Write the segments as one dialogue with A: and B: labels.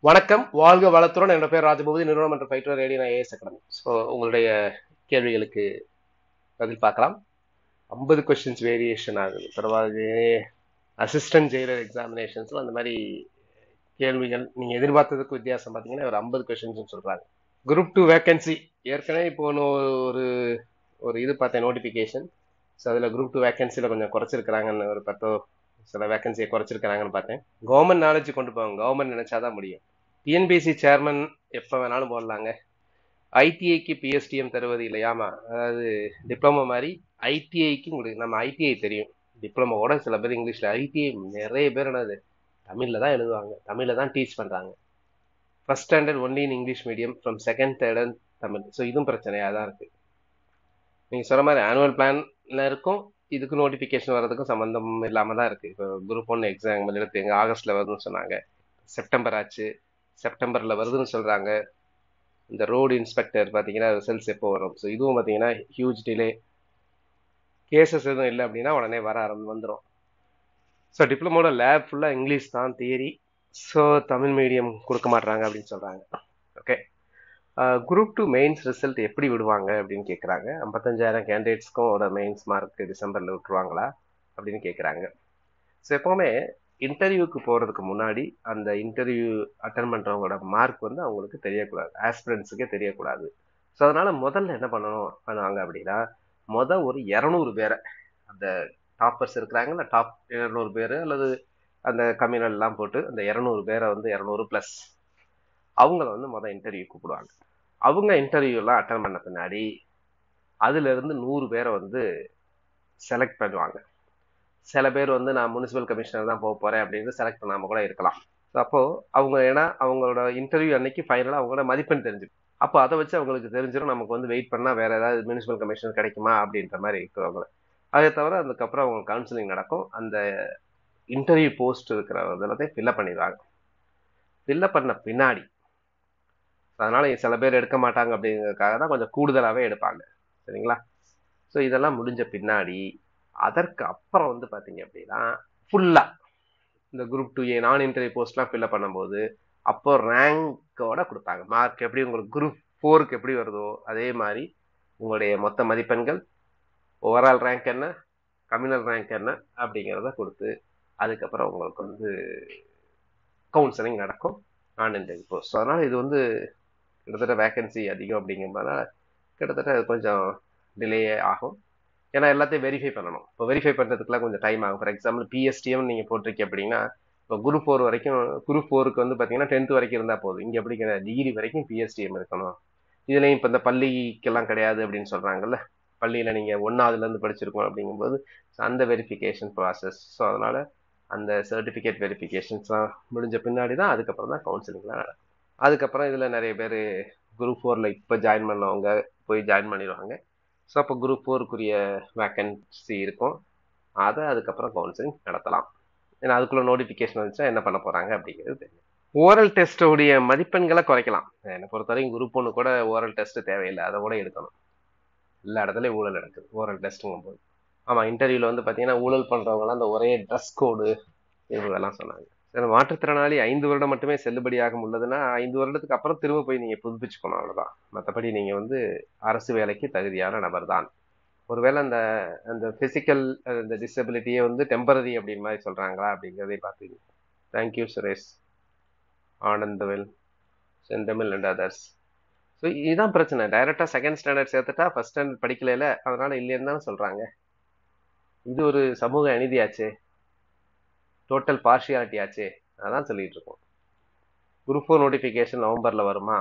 A: வணக்கம் வாழ்க வளத்துடன் என்ற பேர் ராஜபூதி நிறுவனம் என்ற பயிற்று ரேடியோ ஏஎஸ் அகாடமி ஸோ உங்களுடைய கேள்விகளுக்கு பதில் பார்க்கலாம் ஐம்பது கொஸ்டின்ஸ் வேரியேஷன் ஆகுது பரவாயில்ல அசிஸ்டன்ட் ஜெயிலர் எக்ஸாமினேஷன்ஸில் அந்த மாதிரி கேள்விகள் நீங்கள் எதிர்பார்த்ததுக்கு வித்தியாசம் பார்த்தீங்கன்னா ஒரு ஐம்பது கொஸ்டின்ஸ் சொல்கிறாங்க குரூப் டூ வேகன்சி ஏற்கனவே இப்போ ஒன்று ஒரு ஒரு இது பார்த்தேன் நோட்டிஃபிகேஷன் ஸோ அதில் குரூப் டூ வேகன்சியில் கொஞ்சம் குறைச்சிருக்கிறாங்கன்னு ஒரு பத்தோ சில வேகன்சியை குறைச்சிருக்கிறாங்கன்னு பார்த்தேன் கவர்மெண்ட் நாலேஜ் கொண்டு போவாங்க கவர்மெண்ட் நினைச்சாதான் முடியும் டிஎன்பிசி சேர்மன் எப்போ வேணாலும் போடலாங்க ஐடிஐக்கு பிஎஸ்டிஎம் தருவது இல்லையாமா அதாவது டிப்ளமோ மாதிரி ஐடிஐக்கு உங்களுக்கு நம்ம ஐடிஐ தெரியும் டிப்ளமோட சில பேர் இங்கிலீஷில் ஐடிஐ நிறைய பேர் என்னது தமிழில் தான் எழுதுவாங்க தமிழில் தான் டீச் பண்ணுறாங்க first standard only in English medium from second third Tamil so இதுவும் பிரச்சனையாக தான் இருக்குது நீங்கள் சொல்கிற மாதிரி ஆனுவல் பிளானில் இருக்கும் இதுக்கு நோட்டிஃபிகேஷன் வர்றதுக்கும் சம்மந்தம் இல்லாமல் தான் இருக்குது இப்போ குரூப் ஒன் எக்ஸாம் எழுத்து எங்கள் ஆகஸ்ட்டில் வருதுன்னு சொன்னாங்க செப்டம்பர் ஆச்சு செப்டம்பரில் வருதுன்னு சொல்கிறாங்க இந்த ரோடு இன்ஸ்பெக்டர் பார்த்தீங்கன்னா ரிசல்ட்ஸ் எப்போ வரும் ஸோ இதுவும் பார்த்தீங்கன்னா ஹியூஜ் டிலே கேசஸ் எதுவும் இல்லை அப்படின்னா உடனே வர ஆரம்பி வந்துடும் ஸோ டிப்ளமோட லேப் ஃபுல்லாக இங்கிலீஷ் தான் தியரி ஸோ தமிழ் மீடியம் கொடுக்க மாட்றாங்க அப்படின்னு சொல்கிறாங்க okay group two mains result எப்படி விடுவாங்க அப்படின்னு கேட்குறாங்க ஐம்பத்தஞ்சாயிரம் கேண்டிடேட்ஸ்க்கும் ஒரு மெயின்ஸ் மார்க் டிசம்பரில் விட்டுருவாங்களா அப்படின்னு கேட்குறாங்க ஸோ எப்போவுமே இன்டர்வியூக்கு போகிறதுக்கு முன்னாடி அந்த இன்டர்வியூ அட்டன் பண்ணுறவங்களோட மார்க் வந்து அவங்களுக்கு தெரியக்கூடாது ஆஸ்பிரன்ஸுக்கே தெரியக்கூடாது ஸோ அதனால் முதல்ல என்ன பண்ணணும் பண்ணுவாங்க அப்படின்னா மொதல் ஒரு இரநூறு பேரை அந்த டாப்பர்ஸ் இருக்கிறாங்கல்ல டாப் இரநூறு பேர் அல்லது அந்த கம்யூனல்லாம் போட்டு அந்த இரநூறு பேரை வந்து இரநூறு ப்ளஸ் அவங்கள வந்து மொதல் இன்டர்வியூ கூப்பிடுவாங்க அவங்க இன்டர்வியூலாம் அட்டன் பண்ண பின்னாடி அதுலேருந்து நூறு பேரை வந்து செலக்ட் பண்ணுவாங்க சில பேர் வந்து நான் முனிசிபல் கமிஷனர் தான் போக போகிறேன் அப்படின்னு செலக்ட் பண்ணாமல் கூட இருக்கலாம் அப்போது அவங்க ஏன்னா அவங்களோட இன்டர்வியூ அன்னைக்கு ஃபைனலாக அவங்களோட மதிப்பெண் தெரிஞ்சிடும் அப்போ அதை வச்சு அவங்களுக்கு தெரிஞ்சிடும் நமக்கு வந்து வெயிட் பண்ணால் வேறு ஏதாவது முனிசிபல் கமிஷனர் கிடைக்குமா அப்படின்ற மாதிரி இருக்கிறவங்க அதை தவிர அதுக்கப்புறம் அவங்க கவுன்சிலிங் நடக்கும் அந்த இன்டர்வியூ போஸ்ட் இருக்கிற எல்லாத்தையும் ஃபில்லப் பண்ணிடுவாங்க ஃபில்லப் பண்ண பின்னாடி அதனால் சில பேர் எடுக்க மாட்டாங்க அப்படிங்கிறதுக்காக தான் கொஞ்சம் கூடுதலாகவே எடுப்பாங்க சரிங்களா ஸோ இதெல்லாம் முடிஞ்ச பின்னாடி அதற்கு அப்புறம் வந்து பார்த்தீங்க அப்படின்னா ஃபுல்லாக இந்த குரூப் டூ ஏ நான் இன்டர்வியூ போஸ்ட்லாம் ஃபில்லப் பண்ணும்போது அப்போ ரேங்கோட கொடுப்பாங்க மார்க் எப்படி உங்களுக்கு குரூப் ஃபோருக்கு எப்படி வருதோ அதே மாதிரி உங்களுடைய மொத்த மதிப்பெண்கள் ஓவரால் ரேங்க் என்ன கம்யூனல் ரேங்க் என்ன அப்படிங்கிறத கொடுத்து அதுக்கப்புறம் உங்களுக்கு வந்து கவுன்சிலிங் நடக்கும் நான் இன்டர்வியூ போஸ்ட் அதனால் இது வந்து கிட்டத்தட்ட வேக்கன்சி அதிகம் அப்படிங்கும்போது கிட்டத்தட்ட அது கொஞ்சம் டிலே ஆகும் ஏன்னா எல்லாத்தையும் வெரிஃபை பண்ணணும் இப்போ வெரிஃபை பண்ணுறதுக்குலாம் கொஞ்சம் டைம் ஆகும் ஃபார் எக்ஸாம்பிள் பிஎஸ்டிஎம் நீங்கள் போட்டிருக்கீங்க அப்படின்னா இப்போ குரூப் ஃபோர் வரைக்கும் குரூப் ஃபோருக்கு வந்து பார்த்தீங்கன்னா டென்த் வரைக்கும் இருந்தால் போதும் இங்கே எப்படி கிடையாது டிகிரி வரைக்கும் பிஎஸ்டிஎம் இருக்கணும் இதுலேயும் இப்போ இந்த பள்ளிக்கெல்லாம் கிடையாது அப்படின்னு சொல்கிறாங்கல்ல பள்ளியில் நீங்கள் ஒன்றாவதுலேருந்து படிச்சிருக்கோம் அப்படிங்கும்போது அந்த வெரிஃபிகேஷன் ப்ராசஸ் ஸோ அதனால் அந்த சர்டிஃபிகேட் வெரிஃபிகேஷன்ஸ்லாம் முடிஞ்ச பின்னாடி தான் அதுக்கப்புறம் தான் கவுன்சிலிங்லாம் நடக்கும் அதுக்கப்புறம் இதில் நிறைய பேர் குரூப் ஃபோரில் இப்போ ஜாயின் பண்ணவங்க போய் ஜாயின் பண்ணிடுவாங்க ஸோ அப்போ குரூப் ஃபோருக்குரிய வேக்கன்சி இருக்கும் அதை அதுக்கப்புறம் கவுன்சிலிங் நடத்தலாம் ஏன்னா அதுக்குள்ள நோட்டிஃபிகேஷன் வந்துச்சா என்ன பண்ண போகிறாங்க அப்படிங்கிறது தெரியும் ஓரல் டெஸ்ட்டோடைய மதிப்பெண்களை குறைக்கலாம் என்னை பொறுத்த வரைக்கும் குரூப் ஒன்று கூட ஓரல் டெஸ்ட் தேவையில்லை அதை கூட எடுக்கணும் எல்லா இடத்துலையும் ஊழல் நடக்குது ஓரல் டெஸ்ட்டுங்கும் போது ஆமாம் இன்டர்வியூவில் வந்து பார்த்தீங்கன்னா ஊழல் பண்ணுறவங்களாம் அந்த ஒரே ட்ரெஸ் கோடு இவங்கெல்லாம் சொன்னாங்க சரி மாற்றுத்திறனாளி ஐந்து வருடம் மட்டுமே செல்லுபடியாகும் உள்ளதுன்னா ஐந்து வருடத்துக்கு அப்புறம் திரும்ப போய் நீங்கள் புதுப்பிச்சுக்கணும் அவ்வளோதான் மற்றபடி நீங்கள் வந்து அரசு வேலைக்கு தகுதியான நபர் தான் ஒருவேளை அந்த அந்த ஃபிசிக்கல் அந்த டிசபிலிட்டியே வந்து டெம்பரரி அப்படின்னு மாதிரி சொல்கிறாங்களா அப்படிங்கிறதை பார்த்துங்க தேங்க்யூ சுரேஷ் ஆனந்தவில் செந்தமிழ் அண்ட் அதர்ஸ் ஸோ இதுதான் பிரச்சனை டைரெக்டாக செகண்ட் ஸ்டாண்டர்ட் சேர்த்துட்டா ஃபஸ்ட் ஸ்டாண்டர்ட் படிக்கல அதனால் இல்லைன்னு தானே சொல்கிறாங்க இது ஒரு சமூக அநீதியாச்சே டோட்டல் பார்ஷியாலிட்டி ஆச்சே அதான் சொல்லிட்டு இருக்கோம் குரூப் ஃபோர் நோட்டிஃபிகேஷன் நவம்பரில் வருமா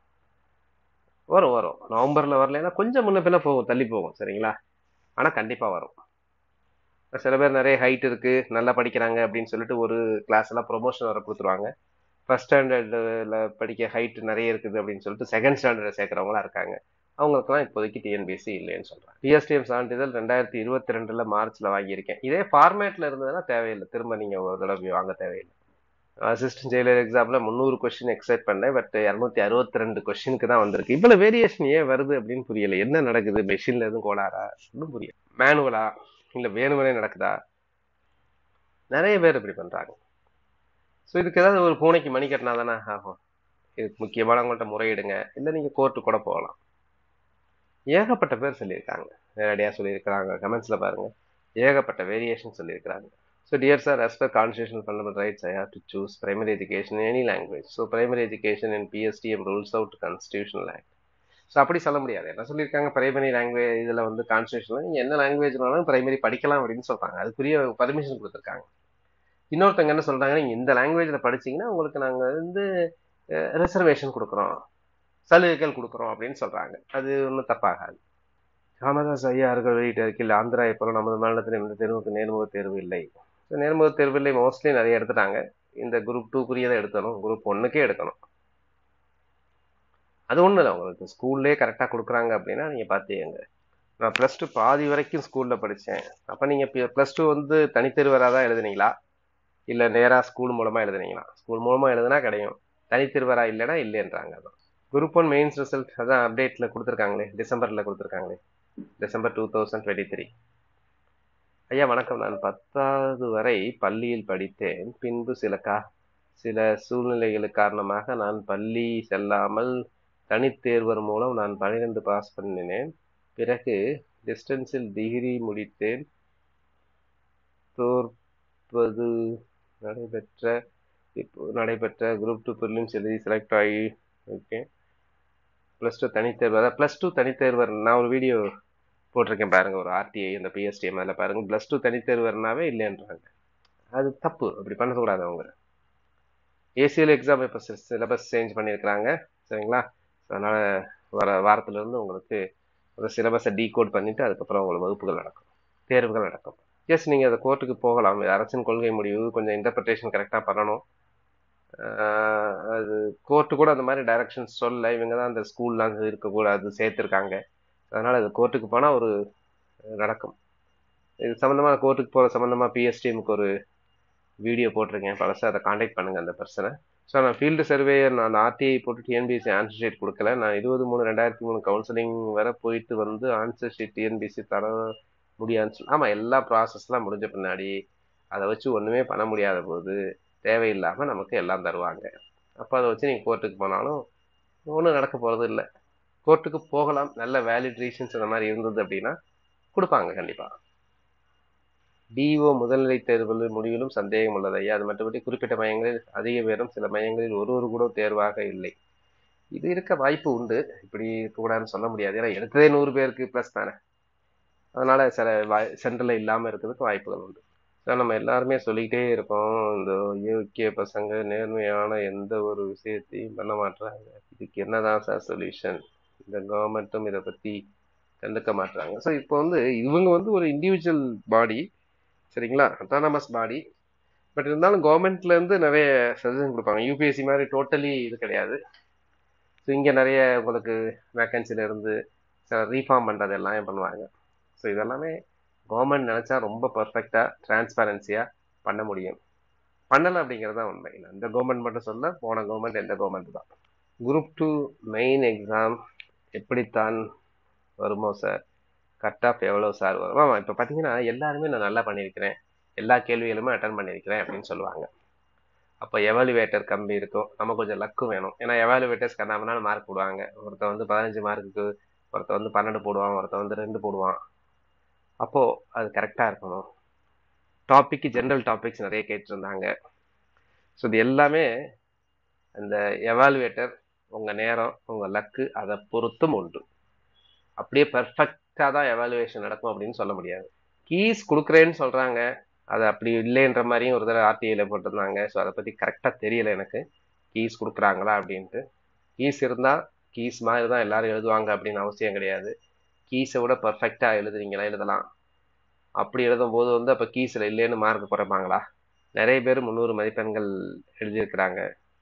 A: வரும் வரும் நவம்பரில் வரலைன்னா கொஞ்சம் முன்ன பின்ன போகும் தள்ளி போகும் சரிங்களா ஆனால் கண்டிப்பாக வரும் சில பேர் நிறைய ஹைட் இருக்குது நல்லா படிக்கிறாங்க அப்படின்னு சொல்லிட்டு ஒரு கிளாஸ் எல்லாம் ப்ரொமோஷன் வர கொடுத்துருவாங்க ஃபஸ்ட் ஸ்டாண்டர்டில் படிக்க ஹைட் நிறைய இருக்குது அப்படின்னு சொல்லிட்டு செகண்ட் ஸ்டாண்டர்டில் சேர்க்குறவங்களாம் இருக்காங்க அவங்களுக்குலாம் இப்போதைக்கு டிஎன்பிஎஸ்சி இல்லைன்னு சொல்கிறேன் பிஎஸ்டிஎம் சான்றிதழ் ரெண்டாயிரத்தி இருபத்தி ரெண்டில் மார்ச்சில் வாங்கியிருக்கேன் இதே ஃபார்மேட்டில் இருந்ததுன்னா தேவையில்லை திரும்ப நீங்கள் ஒரு தடவை வாங்க தேவையில்லை அசிஸ்டன்ட் ஜெயிலர் எக்ஸாமில் முந்நூறு கொஸ்டின் எக்ஸைட் பண்ணேன் பட் இரநூத்தி அறுபத்தி ரெண்டு கொஸ்டினுக்கு தான் வந்திருக்கு இவ்வளோ வேரியேஷன் ஏன் வருது அப்படின்னு புரியல என்ன நடக்குது மெஷினில் எதுவும் கோளாரா ஒன்றும் புரியல மேனுவலா இல்லை வேணுமனே நடக்குதா நிறைய பேர் இப்படி பண்ணுறாங்க ஸோ இதுக்கு ஏதாவது ஒரு பூனைக்கு மணி கட்டினா தானே ஆகும் இதுக்கு முக்கியமானவங்கள்ட்ட முறையிடுங்க இல்லை நீங்கள் கோர்ட்டு கூட போகலாம் ஏகப்பட்ட பேர் சொல்லியிருக்காங்க நேரடியாக சொல்லியிருக்கிறாங்க கமெண்ட்ஸில் பாருங்கள் ஏகப்பட்ட வேரியேஷன் சொல்லியிருக்கிறாங்க so dear sir as per constitutional fundamental rights I have to choose primary education in any language so primary education in PSTM rules out constitutional act so அப்படி சொல்ல முடியாது என்ன சொல்லியிருக்காங்க பிரைமரி லாங்குவேஜ் இதில் வந்து கான்ஸ்டியூஷனில் நீங்கள் என்ன லாங்குவேஜ்னாலும் பிரைமரி படிக்கலாம் அப்படின்னு சொல்கிறாங்க அதுக்குரிய பர்மிஷன் கொடுத்துருக்காங்க இன்னொருத்தங்க என்ன சொல்கிறாங்க நீங்கள் இந்த லாங்குவேஜில் படிச்சீங்கன்னா உங்களுக்கு நாங்கள் வந்து ரிசர்வேஷன் கொடுக்குறோம் சலுகைகள் கொடுக்குறோம் அப்படின்னு சொல்கிறாங்க அது ஒன்றும் தப்பாகாது ராமதாஸ் ஐயா அவர்கள் வெளியிட்ட அறிக்கையில் ஆந்திரா இப்போ நமது மாநிலத்தில் இந்த தேர்வுக்கு நேர்முக தேர்வு இல்லை ஸோ நேர்முக தேர்வு இல்லை மோஸ்ட்லி நிறைய எடுத்துட்டாங்க இந்த குரூப் டூக்குரியதை எடுக்கணும் குரூப் ஒன்றுக்கே எடுக்கணும் அது ஒன்றும் இல்லை உங்களுக்கு ஸ்கூல்லே கரெக்டாக கொடுக்குறாங்க அப்படின்னா நீங்கள் பார்த்துங்க நான் ப்ளஸ் டூ பாதி வரைக்கும் ஸ்கூலில் படித்தேன் அப்போ நீங்கள் ப்ளஸ் டூ வந்து தனித்தேர்வராக தான் எழுதுனீங்களா இல்லை நேராக ஸ்கூல் மூலமாக எழுதுனீங்களா ஸ்கூல் மூலமாக எழுதுனா கிடையும் தனித்தேர்வராக இல்லைன்னா இல்லைன்றாங்க அதான் குரூப் ஒன் மெயின்ஸ் ரிசல்ட் அதான் அப்டேட்டில் கொடுத்துருக்காங்களே டிசம்பரில் கொடுத்துருக்காங்களே December two thousand twenty three ஐயா வணக்கம் நான் பத்தாவது வரை பள்ளியில் படித்தேன் பின்பு சில கா சில சூழ்நிலைகள் காரணமாக நான் பள்ளி செல்லாமல் தனித்தேர்வர் மூலம் நான் பன்னிரெண்டு பாஸ் பண்ணினேன் பிறகு டிஸ்டன்ஸில் டிகிரி முடித்தேன் தோற்பது நடைபெற்ற இப்போ நடைபெற்ற குரூப் டூ ப்ரிலிம்ஸ் எழுதி செலக்ட் ஆகி ஓகே ப்ளஸ் டூ தனித்தேர்வு அதான் ப்ளஸ் டூ தனித்தேர்வர் நான் ஒரு வீடியோ போட்டிருக்கேன் பாருங்க ஒரு ஆர்டிஐ அந்த பிஎஸ்டிஎம் அதில் பாருங்க ப்ளஸ் டூ தனித்தேர்வர்னாவே இல்லைன்றாங்க அது தப்பு அப்படி பண்ணக்கூடாது அவங்க ஏசிஎல் எக்ஸாம் இப்போ சிலபஸ் சேஞ்ச் பண்ணியிருக்கிறாங்க சரிங்களா அதனால் வர வாரத்துலேருந்து உங்களுக்கு ஒரு சிலபஸை டீகோட் பண்ணிவிட்டு அதுக்கப்புறம் உங்களுக்கு வகுப்புகள் நடக்கும் தேர்வுகள் நடக்கும் எஸ் நீங்கள் அதை கோர்ட்டுக்கு போகலாம் அரசின் கொள்கை முடிவு கொஞ்சம் இன்டர்பிரிட்டேஷன் கரெக்டாக பண்ணணும் அது கோர்ட்டு கூட அந்த மாதிரி டைரக்ஷன்ஸ் சொல்ல இவங்க தான் அந்த ஸ்கூல்லாம் இருக்கக்கூடாது சேர்த்துருக்காங்க அதனால் அது கோர்ட்டுக்கு போனால் ஒரு நடக்கும் இது சம்மந்தமாக கோர்ட்டுக்கு போகிற சம்மந்தமாக பிஎஸ்டிஎம்க்கு ஒரு வீடியோ போட்டிருக்கேன் பழசாக அதை காண்டாக்ட் பண்ணுங்கள் அந்த பர்சனை ஸோ நான் ஃபீல்டு சர்வேயர் நான் ஆர்டிஐ போட்டு டிஎன்பிசி ஆன்சர் ஷீட் கொடுக்கல நான் இருபது மூணு ரெண்டாயிரத்தி மூணு கவுன்சிலிங் வர போயிட்டு வந்து ஆன்சர் ஷீட் டிஎன்பிசி தர முடியாதுன்னு சொல்லி ஆமாம் எல்லா ப்ராசஸ்லாம் முடிஞ்ச பின்னாடி அதை வச்சு ஒன்றுமே பண்ண முடியாத போது தேவையில்லாமல் நமக்கு எல்லாம் தருவாங்க அப்போ அதை வச்சு நீங்கள் கோர்ட்டுக்கு போனாலும் ஒன்றும் நடக்க போகிறது இல்லை கோர்ட்டுக்கு போகலாம் நல்ல வேலிட் ரீசன்ஸ் அந்த மாதிரி இருந்தது அப்படின்னா கொடுப்பாங்க கண்டிப்பாக டிஓ முதல்நிலை தேர்வு முடிவிலும் சந்தேகம் உள்ளது ஐயா அது மற்றபடி குறிப்பிட்ட மையங்களில் அதிக பேரும் சில மையங்களில் ஒரு ஒரு கூட தேர்வாக இல்லை இது இருக்க வாய்ப்பு உண்டு இப்படி இருக்கக்கூடாதுன்னு சொல்ல முடியாது ஏன்னா எடுத்ததே நூறு பேருக்கு ப்ளஸ் தானே அதனால சில வாய் சென்டரில் இல்லாமல் இருக்கிறதுக்கு வாய்ப்புகள் உண்டு சார் நம்ம எல்லாருமே சொல்லிக்கிட்டே இருக்கோம் இந்த யோக்கிய பசங்க நேர்மையான எந்த ஒரு விஷயத்தையும் பண்ண மாட்டாங்க இதுக்கு என்னதான் சார் சொல்யூஷன் இந்த கவர்மெண்ட்டும் இதை பற்றி கண்டுக்க மாட்டாங்க ஸோ இப்போ வந்து இவங்க வந்து ஒரு இண்டிவிஜுவல் பாடி சரிங்களா அட்டானமஸ் பாடி பட் இருந்தாலும் கவர்மெண்ட்லேருந்து நிறைய சஜஷன் கொடுப்பாங்க யூபிஎஸ்சி மாதிரி டோட்டலி இது கிடையாது ஸோ இங்கே நிறைய உங்களுக்கு வேக்கன்சில இருந்து ரீஃபார்ம் பண்ணுறது எல்லாம் பண்ணுவாங்க ஸோ இதெல்லாமே கவர்மெண்ட் நினச்சா ரொம்ப பர்ஃபெக்டாக டிரான்ஸ்பரன்சியாக பண்ண முடியும் பண்ணலை அப்படிங்கிறது தான் உண்மை இந்த கவர்மெண்ட் மட்டும் சொல்ல போன கவர்மெண்ட் எந்த கவர்மெண்ட் தான் குரூப் டூ மெயின் எக்ஸாம் எப்படித்தான் வருமோ சார் கட் ஆஃப் எவ்வளோ சார் வரும் ஆமாம் இப்போ பார்த்தீங்கன்னா எல்லாருமே நான் நல்லா பண்ணியிருக்கிறேன் எல்லா கேள்விகளுமே அட்டன் பண்ணியிருக்கிறேன் அப்படின்னு சொல்லுவாங்க அப்போ எவாலுவேட்டர் கம்மி இருக்கும் நம்ம கொஞ்சம் லக்கும் வேணும் ஏன்னா எவாலுவேட்டர்ஸ் கண்ணாமனால மார்க் போடுவாங்க ஒருத்தன் வந்து பதினஞ்சு மார்க்குக்கு ஒருத்தன் வந்து பன்னெண்டு போடுவான் ஒருத்தன் வந்து ரெண்டு போடுவான் அப்போது அது கரெக்டாக இருக்கணும் டாபிக் ஜென்ரல் டாபிக்ஸ் நிறைய கேட்டிருந்தாங்க ஸோ இது எல்லாமே அந்த எவாலுவேட்டர் உங்கள் நேரம் உங்கள் லக்கு அதை பொறுத்தும் உண்டு அப்படியே பர்ஃபெக்டாக தான் எவாலுவேஷன் நடக்கும் அப்படின்னு சொல்ல முடியாது கீஸ் கொடுக்குறேன்னு சொல்கிறாங்க அது அப்படி இல்லைன்ற மாதிரியும் ஒரு தடவை ஆர்டிஐயில் போட்டிருந்தாங்க ஸோ அதை பற்றி கரெக்டாக தெரியல எனக்கு கீஸ் கொடுக்குறாங்களா அப்படின்ட்டு கீஸ் இருந்தால் கீஸ் மாதிரி தான் எல்லாரும் எழுதுவாங்க அப்படின்னு அவசியம் கிடையாது கீஸை விட பர்ஃபெக்டாக எழுதுறீங்களா எழுதலாம் அப்படி எழுதும் போது வந்து அப்போ கீஸில் இல்லைன்னு மார்க் குறைப்பாங்களா நிறைய பேர் முந்நூறு மதிப்பெண்கள் எழுதியிருக்கிறாங்க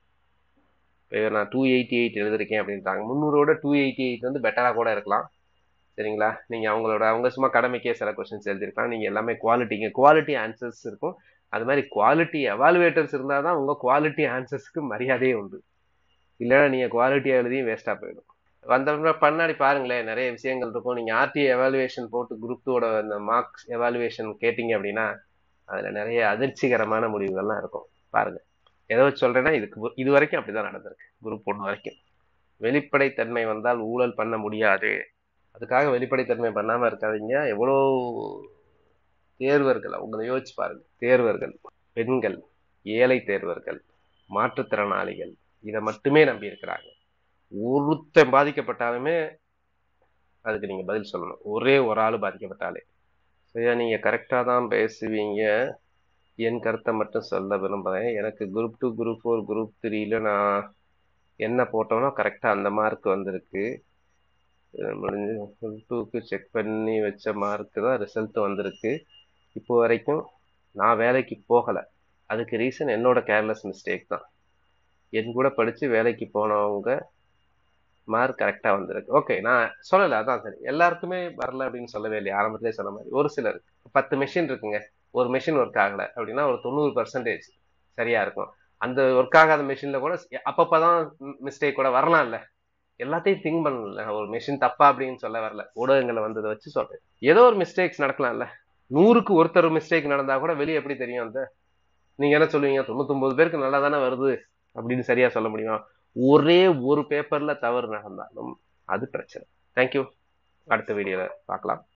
A: இப்போ நான் டூ எயிட்டி எயிட் எழுதிருக்கேன் அப்படின்றாங்க முந்நூறோட டூ எயிட்டி எயிட் வந்து பெட்டராக கூட இருக்கலாம் சரிங்களா நீங்கள் அவங்களோட அவங்க சும்மா கடமைக்கே சில கொஸ்டின்ஸ் எழுதிருக்கலாம் நீங்கள் எல்லாமே குவாலிட்டிங்க குவாலிட்டி ஆன்சர்ஸ் இருக்கும் அது மாதிரி குவாலிட்டி எவாலுவேட்டர்ஸ் இருந்தால் தான் உங்கள் குவாலிட்டி ஆன்சர்ஸ்க்கு மரியாதையே உண்டு இல்லைன்னா நீங்கள் குவாலிட்டியாக எழுதியும் வேஸ்ட்டாக போயிடும் வந்த பண்ணாடி பாருங்களேன் நிறைய விஷயங்கள் இருக்கும் நீங்கள் ஆர்டி எவாலுவேஷன் போட்டு குரூப் டூவோட அந்த மார்க்ஸ் எவாலுவேஷன் கேட்டிங்க அப்படின்னா அதில் நிறைய அதிர்ச்சிகரமான முடிவுகள்லாம் இருக்கும் பாருங்கள் எதை வச்சு சொல்றேன்னா இதுக்கு இது வரைக்கும் அப்படிதான் நடந்திருக்கு குரூப் ஒன்று வரைக்கும் வெளிப்படைத்தன்மை வந்தால் ஊழல் பண்ண முடியாது அதுக்காக வெளிப்படைத்தன்மை பண்ணாம இருக்காதீங்க எவ்வளோ தேர்வர்கள் அவங்களை யோசிச்சு பாருங்க தேர்வர்கள் பெண்கள் ஏழை தேர்வர்கள் மாற்றுத்திறனாளிகள் இதை மட்டுமே நம்பி இருக்கிறாங்க ஒருத்தன் பாதிக்கப்பட்டாலுமே அதுக்கு நீங்க பதில் சொல்லணும் ஒரே ஒரு ஆள் பாதிக்கப்பட்டாலே சரியா நீங்க கரெக்டா தான் பேசுவீங்க என் கருத்தை மட்டும் சொல்ல விரும்புகிறேன் எனக்கு group two group four group த்ரீல நான் என்ன போட்டோம்னா கரெக்டாக அந்த மார்க் வந்திருக்கு முடிஞ்சு குரூப் டூக்கு செக் பண்ணி வச்ச மார்க்கு தான் ரிசல்ட் வந்திருக்கு இப்போ வரைக்கும் நான் வேலைக்கு போகலை அதுக்கு ரீசன் என்னோட கேர்லெஸ் மிஸ்டேக் தான் என் கூட படித்து வேலைக்கு போனவங்க மார்க் கரெக்டாக வந்திருக்கு ஓகே நான் சொல்லலை அதான் சரி எல்லாருக்குமே வரல அப்படின்னு சொல்லவே இல்லை ஆரம்பத்திலே சொன்ன மாதிரி ஒரு சிலர் பத்து மெஷின் இருக்குங்க ஒரு மெஷின் ஒர்க் ஆகலை அப்படின்னா ஒரு தொண்ணூறு பர்சன்டேஜ் சரியா இருக்கும் அந்த ஒர்க் ஆகாத மெஷினில் கூட அப்பப்போ தான் மிஸ்டேக் கூட வரலாம் இல்லை எல்லாத்தையும் திங்க் பண்ணல ஒரு மெஷின் தப்பா அப்படின்னு சொல்ல வரல ஊடகங்களை வந்ததை வச்சு சொல்றேன் ஏதோ ஒரு மிஸ்டேக்ஸ் நடக்கலாம்ல நூறுக்கு ஒருத்தர் மிஸ்டேக் நடந்தா கூட வெளியே எப்படி தெரியும் அந்த நீங்க என்ன சொல்லுவீங்க தொண்ணூத்தொன்பது பேருக்கு நல்லா தானே வருது அப்படின்னு சரியா சொல்ல முடியுமா ஒரே ஒரு பேப்பர்ல தவறு நடந்தாலும் அது பிரச்சனை தேங்க்யூ அடுத்த வீடியோல பார்க்கலாம்